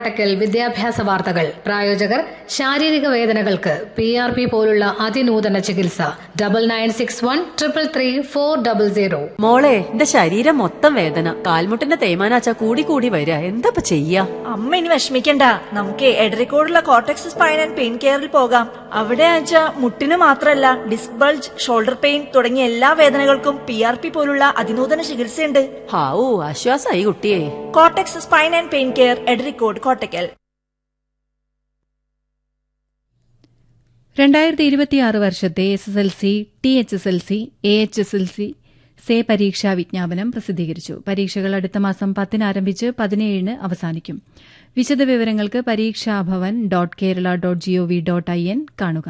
കോട്ടക്കൽ വിദ്യാഭ്യാസ വാർത്തകൾ പ്രായോജകർ ശാരീരിക വേദനകൾക്ക് പി ആർ പി പോലുള്ള അതിനൂതന ചികിത്സ double nine six one triple three four double zero മോളെ എന്റെ ശരീരം മൊത്തം വേദന കാൽമുട്ടിന്റെ തേയ്മാനാച്ച കൂടി കൂടി വരിക എന്താ ചെയ്യാ അമ്മ ഇനി വിഷമിക്കണ്ട നമുക്ക് എടരിക്കോടുള്ള കോട്ടക്സ് സ്പൈൻ ആൻഡ് പെയിൻ കെയറിൽ പോകാം അവിടെ ആച്ച മുട്ടിന് മാത്രല്ല ഡിസ്ക് ബൾജ് ഷോൾഡർ പെയിൻ തുടങ്ങിയ എല്ലാ വേദനകൾക്കും പി ആർ പി പോലുള്ള അതിനൂതന ചികിത്സയുണ്ട് ഹാവൂ ആശ്വാസായി കുട്ടിയെ Cortex spine and pain care Edarikode Kottakkal രണ്ടായിരത്തി ഇരുപത്തിയാറ് വർഷത്തെ S S L C T H S L C A H S L C SAY പരീക്ഷാ വിജ്ഞാപനം പ്രസിദ്ധീകരിച്ചു പരീക്ഷകൾ അടുത്ത മാസം പത്തിന് ആരംഭിച്ച് പതിനേഴിന് അവസാനിക്കും വിശദവിവരങ്ങൾക്ക് Pareekshabhavan dot Kerala dot G O V dot I N കാണുക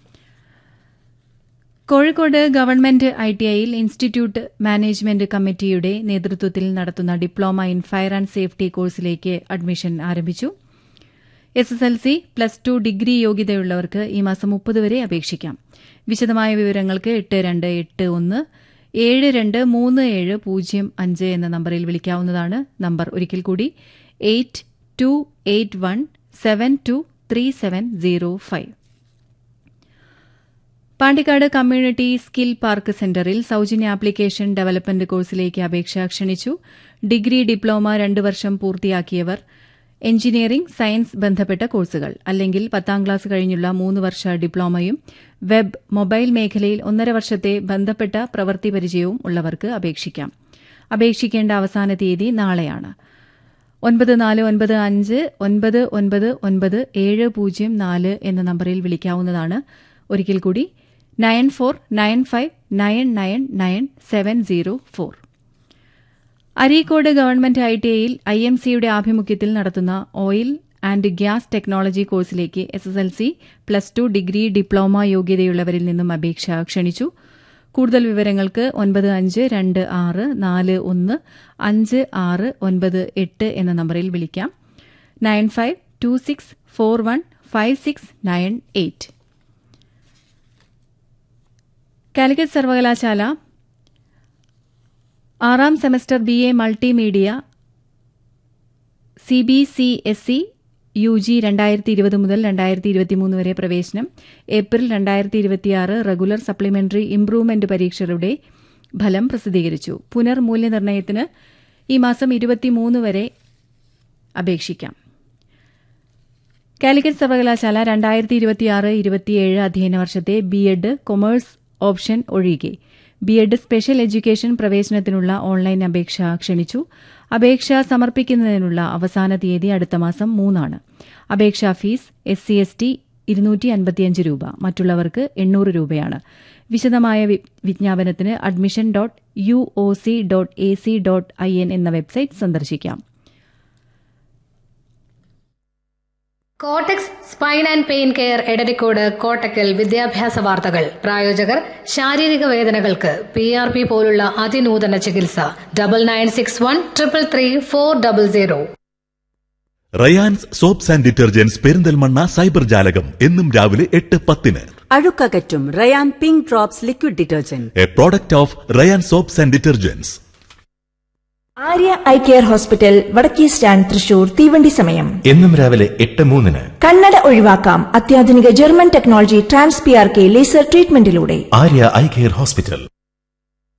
കോഴിക്കോട് ഗവൺമെന്റ് ഐ ടി ഐയിൽ ഇൻസ്റ്റിറ്റ്യൂട്ട് മാനേജ്മെന്റ് കമ്മിറ്റിയുടെ നേതൃത്വത്തിൽ നടത്തുന്ന diploma in fire and safety കോഴ്സിലേക്ക് അഡ്മിഷൻ ആരംഭിച്ചു S S L C plus two degree യോഗ്യതയുള്ളവർക്ക് ഈ മാസം മുപ്പത് വരെ അപേക്ഷിക്കാം വിശദമായ വിവരങ്ങൾക്ക് എട്ട് രണ്ട് എട്ട് ഒന്ന് ഏഴ് രണ്ട് മൂന്ന് ഏഴ് പൂജ്യം അഞ്ച് എന്ന നമ്പറിൽ വിളിക്കാവുന്നതാണ് നമ്പർ ഒരിക്കൽ കൂടി eight two eight one seven two three seven zero five Pandikkad community skill park സെന്ററിൽ സൌജന്യ ആപ്ലിക്കേഷൻ ഡെവലപ്മെന്റ് കോഴ്സിലേക്ക് അപേക്ഷ ക്ഷണിച്ചു ഡിഗ്രി ഡിപ്ലോമ രണ്ട് വർഷം പൂർത്തിയാക്കിയവർ എഞ്ചിനീയറിംഗ് സയൻസ് ബന്ധപ്പെട്ട കോഴ്സുകൾ അല്ലെങ്കിൽ പത്താം ക്ലാസ് കഴിഞ്ഞുള്ള മൂന്ന് വർഷ ഡിപ്ലോമയും വെബ് മൊബൈൽ മേഖലയിൽ ഒന്നര വർഷത്തെ ബന്ധപ്പെട്ട പ്രവൃത്തി പരിചയവും ഉള്ളവർക്ക് അപേക്ഷിക്കാം അപേക്ഷിക്കേണ്ട അവസാന തീയതി നാളെയാണ് ഒൻപത് നാല് ഒൻപത് അഞ്ച് ഒൻപത് ഒൻപത് ഒൻപത് ഏഴ് പൂജ്യം നാല് എന്ന നമ്പറിൽ വിളിക്കാവുന്നതാണ് ഒരിക്കൽ കൂടി nine four nine five nine nine nine seven zero four Areekode government I T ഐയിൽ ഐ എം സിയുടെ ആഭിമുഖ്യത്തിൽ നടത്തുന്ന ഓയിൽ ആൻഡ് ഗ്യാസ് ടെക്നോളജി കോഴ്സിലേക്ക് S S L C plus two degree diploma യോഗ്യതയുള്ളവരിൽ നിന്നും അപേക്ഷ ക്ഷണിച്ചു കൂടുതൽ വിവരങ്ങൾക്ക് ഒൻപത് അഞ്ച് രണ്ട് ആറ് നാല് ഒന്ന് അഞ്ച് ആറ് ഒൻപത് എട്ട് എന്ന നമ്പറിൽ വിളിക്കാം nine five two six four one five six nine eight Calicut സർവകലാശാല ആറാം semester B A multimedia C B C S C U G രണ്ടായിരത്തി ഇരുപത് മുതൽ രണ്ടായിരത്തി ഇരുപത്തിമൂന്ന് വരെ പ്രവേശനം ഏപ്രിൽ രണ്ടായിരത്തി ഇരുപത്തിയാറ് റെഗുലർ സപ്ലിമെന്ററി ഇംപ്രൂവ്മെന്റ് പരീക്ഷകളുടെ ഫലം പ്രസിദ്ധീകരിച്ചു പുനർമൂല്യനിർണ്ണയത്തിന് ഈ മാസം ഇരുപത്തിമൂന്ന് വരെ അപേക്ഷിക്കാം കാലിക്കറ്റ് സർവകലാശാല രണ്ടായിരത്തി ഇരുപത്തിയാറ് ഇരുപത്തിയേഴ് അധ്യയന വർഷത്തെ ബി എഡ് കൊമേഴ്സ് ഓപ്ഷൻ ഒഴികെ ബി എഡ് സ്പെഷ്യൽ എഡ്യൂക്കേഷൻ പ്രവേശനത്തിനുള്ള ഓൺലൈൻ അപേക്ഷ ക്ഷണിച്ചു അപേക്ഷ സമർപ്പിക്കുന്നതിനുള്ള അവസാന തീയതി അടുത്ത മാസം മൂന്നാണ് അപേക്ഷാ fees S C S T ഇരുന്നൂറ്റി അൻപത്തിയഞ്ച് രൂപ മറ്റുള്ളവർക്ക് എണ്ണൂറ് രൂപയാണ് വിശദമായ വിജ്ഞാപനത്തിന് admission dot U O C dot A C dot I N എന്ന വെബ്സൈറ്റ് സന്ദർശിക്കാം Cortex spine and pain care Edarikode Kottakkal വിദ്യാഭ്യാസ വാർത്തകൾ പ്രായോജകർ ശാരീരിക വേദനകൾക്ക് പി ആർ പി പോലുള്ള അതിനൂതന ചികിത്സ double nine six one triple three four double zero Rayan's soaps and detergents Perinthalmanna cyber ജാലകം എന്നും രാവിലെ എട്ട് പത്തിന് അഴുക്കകറ്റും Rayan pink drops liquid detergent a product of Rayan soaps and detergents Arya eye care hospital വടക്കേ സ്റ്റാൻഡ് തൃശൂർ തീവണ്ടി സമയം എന്നും രാവിലെ എട്ട് മൂന്നിന് കണ്ണട ഒഴിവാക്കാം അത്യാധുനിക German technology trans P R K laser ട്രീറ്റ്മെന്റിലൂടെ ആര്യ ഐ കെയർ ഹോസ്പിറ്റൽ